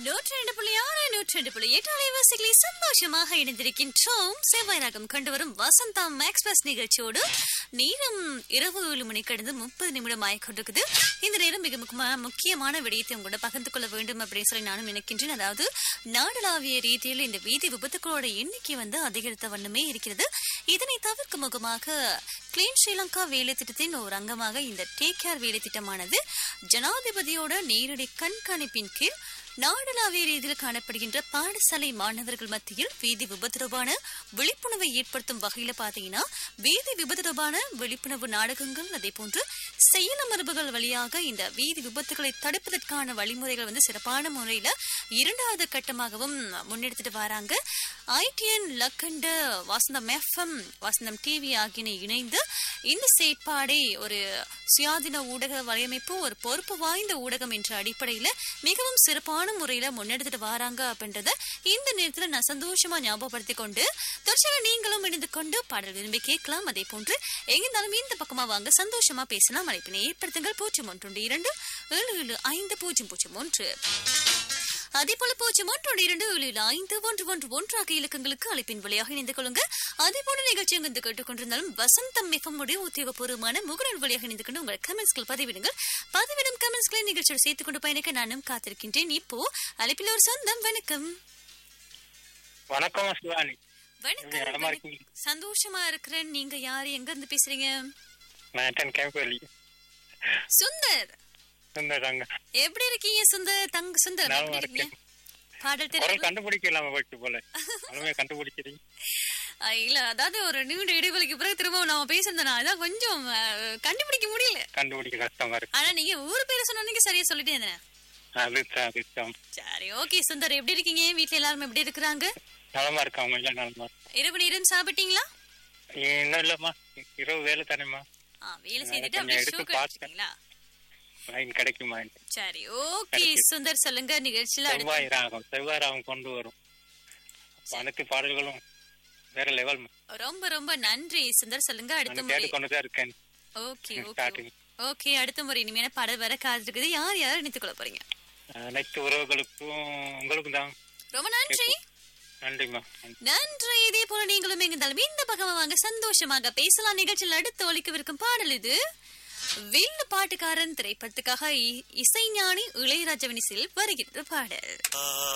நூற்றி ரெண்டு புள்ளி ஆறு நூற்றி ரெண்டு புள்ளி எட்டு அலைவாசிகளை சந்தோஷமாக இணைந்திருக்கின்றோம் செவ்வாய் ராகம் கண்டு வரும் வசந்தம் எக்ஸ்பிரஸ் நிகழ்ச்சியோடு நேரம் இரவு ஏழு மணி கடந்து முப்பது நிமிடம் ஆகிக்கொண்டிருக்குது இந்த நேரம் மிக முக்கியமா- முக்கியமான விடயத்தை உங்களோட பகிர்ந்து கொள்ள வேண்டும் அப்படின்னு சொல்லி நானும் நினைக்கின்றேன் அதாவது நாடளாவிய ரீதியில் இந்த வீதி விபத்துக்களோட எண்ணிக்கை வந்து அதிகரித்த வண்ணமே இருக்கிறது இதனை தவிர்க்கும் முகமாக கிளீன் ஸ்ரீலங்கா வேலை திட்டத்தின் ஒரு அங்கமாக இந்த டேக் கேர் வேலை திட்டமானது ஜனாதிபதியோட நேரடி கண்காணிப்பின் கீழ் நாடளாவிய ரீதியில் காணப்படுகின்ற பாடசாலை மாணவர்கள் மத்தியில் வீதி விபத்து தொடர்பான விழிப்புணர்வை ஏற்படுத்தும் வகையில பாத்தீங்கன்னா வீதி விபத்து தொடர்பான விழிப்புணர்வு நாடகங்கள் அதே போன்று செயல மரபுகள் வழியாக இந்த வீதி விபத்துகளை தடுப்பதற்கான வழிமுறைகள் வந்து சிறப்பான முறையில இரண்டாவது கட்டமாகவும் முன்னெடுத்துட்டு வராங்க ITN Lakhanda Vasantham FM Vasantham TV ஆகியன இணைந்து இந்த செயற்பாடை ஒரு சுயாதீன ஊடக வலையமைப்பு ஒரு பொறுப்பு வாய்ந்த ஊடகம் என்ற அடிப்படையில மிகவும் சிறப்பான முறையில முன்னெடுத்துட்டு வராங்க அப்படின்றத இந்த நேரத்துல நான் சந்தோஷமா ஞாபகப்படுத்திக் கொண்டு தொடர்ச்சியாக நீங்களும் இணைந்து கொண்டு பாடல் விரும்பி கேட்கலாம் அதே போன்று எங்கிருந்தாலும் இந்த பக்கமா வாங்க சந்தோஷமா பேசலாம் அழைப்பினை ஏற்படுத்துங்கள் பூஜ்ஜியம் ஒன்று இரண்டு ஏழு ஏழு ஐந்து பூஜ்ஜியம் பூஜ்ஜியம் ஒன்று அதே போல பூஜ்ஜியம் ஒன்று இரண்டு ஏழு ஏழு ஐந்து ஒன்று ஒன்று ஒன்றாக இலக்கங்களுக்கு அழைப்பின் வழியாக இணைந்து கொள்ளுங்க அதே போல நிகழ்ச்சி அங்கிருந்து கேட்டுக்கொண்டிருந்தாலும் வசந்தம் மிகவும் உத்தியோகபூர்வமான முகநூல் வழியாக இணைந்து கொண்டு உங்கள் கமெண்ட்ஸ்கள் பதிவிடுங்கள் பதிவிடும் கமெண்ட்ஸ்களை நிகழ்ச்சியோடு சேர்த்துக் கொண்டு பயணிக்க நானும் காத்திருக்கின்றேன் இப்போ அழைப்பில் ஒரு சொந்தம் வணக்கம் வணக்கம் சிவானி வணக்கம் எப்படி நலமா வணக்கம். இருக்கீங்க? சந்தோஷமா இருக்கிறேன் நீங்க யாரு எங்க இருந்து பேசுறீங்க மேட்டன் கேம்பலி சுந்தர் சுந்தராங்க எப்படி இருக்கீங்க சுந்தர் தங்க சுந்தர் நலமா எப்படி இருக்கீங்க இருக்கேன். பாடல் குரல் தெரியும் கண்டுபிடிக்கலாம போயிட்டு போல அலுமையா கண்டுபிடிக்கிறீங்க இல்ல அதாவது ஒரு நீண்ட இடைவெளிக்கு பிறகு திரும்ப நாம பேசிருந்தோம் அதான் கொஞ்சம் அஹ், கண்டுபிடிக்க முடியல கண்டுபிடிக்க கஷ்டமா இருக்கு ஆனா நீங்க ஊர் பேரை சொன்னீங்க சரியா சொல்லிட்டே இருந்தேன் அதுதான் அதுதான் சரி ஓகே சுந்தர் எப்படி இருக்கீங்க வீட்ல எல்லாரும் எப்படி இருக்கிறாங்க நலமா இருக்காம இல்ல நலமா இரவு நேரம் சாப்பிட்டீங்களா இன்னும் இல்லம்மா இரவு வேலை தானேம்மா ஆ, வேலை செய்துட்டு கொஞ்சம் அப்படியே எடுத்து ஷூ கழிச்சிட்டீங்களா லைன் கிடைக்குமா சரி ஓகே சுந்தர் சொல்லுங்க நிகழ்ச்சியில அடுத்து செவ்வாய் ராகம் செவ்வாய் ராகம் கொண்டு வரும் அப்ப அனைத்து பாடல்களும் வேற லெவல் ரொம்ப ரொம்ப நன்றி சுந்தர் சொல்லுங்க அடுத்த நான் முறை கேட்டுக்கொண்டு தான் இருக்கேன் ஓகே ஓகே starting. ஓகே அடுத்த முறை இனிமேல் பாடல் வர காத்திருக்குது யார் யார் இணைத்துக் கொள்ள போறீங்க அனைத்து உறவுகளுக்கும் உங்களுக்கும் தான் ரொம்ப நன்றி நன்றிம்மா நன்றி இதே போல நீங்களும் எங்கிருந்தாலும் இந்த பக்கமா வாங்க சந்தோஷமாக பேசலாம் நிகழ்ச்சியில் அடுத்து ஒலிக்கவிருக்கும் பாடல் இது வில்லு பாட்டுக்காரன் திரைப்படத்துக்காக இ- இசைஞானி இளையராஜவனிசில் வருகின்ற பாடல்